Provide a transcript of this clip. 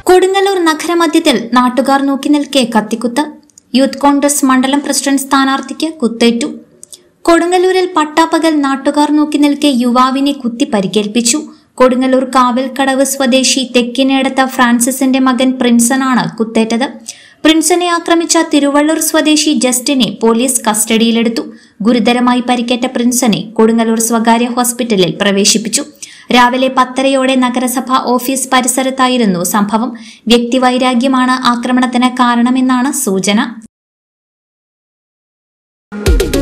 കൊടുങ്ങല്ലൂർ നഗരമധ്യത്തിൽ നാട്ടുകാർ നോക്കി നിൽക്കെ കത്തിക്കുത്ത് യൂത്ത് കോൺഗ്രസ് മണ്ഡലം പ്രസിഡന്റ് സ്ഥാനാർത്ഥിക്ക് കുത്തേറ്റു കൊടുങ്ങല്ലൂരിൽ പട്ടാപ്പകൽ നാട്ടുകാർ നോക്കി നിൽക്കെ യുവാവിനെ കുത്തി പരിക്കേൽപ്പിച്ചു കൊടുങ്ങല്ലൂർ കാവൽക്കടവ് സ്വദേശി തെക്കിനേടത്ത ഫ്രാൻസിസിന്റെ മകൻ പ്രിൻസനാണ് കുത്തേറ്റത് പ്രിൻസനെ ആക്രമിച്ച തിരുവള്ളൂർ സ്വദേശി ജസ്റ്റിനെ പോലീസ് കസ്റ്റഡിയിലെടുത്തു ഗുരുതരമായി പരിക്കേറ്റ പ്രിൻസനെ കൊടുങ്ങല്ലൂർ സ്വകാര്യ ഹോസ്പിറ്റലിൽ പ്രവേശിപ്പിച്ചു രാവിലെ പത്തരയോടെ നഗരസഭ ഓഫീസ് പരിസരത്തായിരുന്നു സംഭവം വ്യക്തിവൈരാഗ്യമാണ് ആക്രമണത്തിന് കാരണമെന്നാണ് സൂചന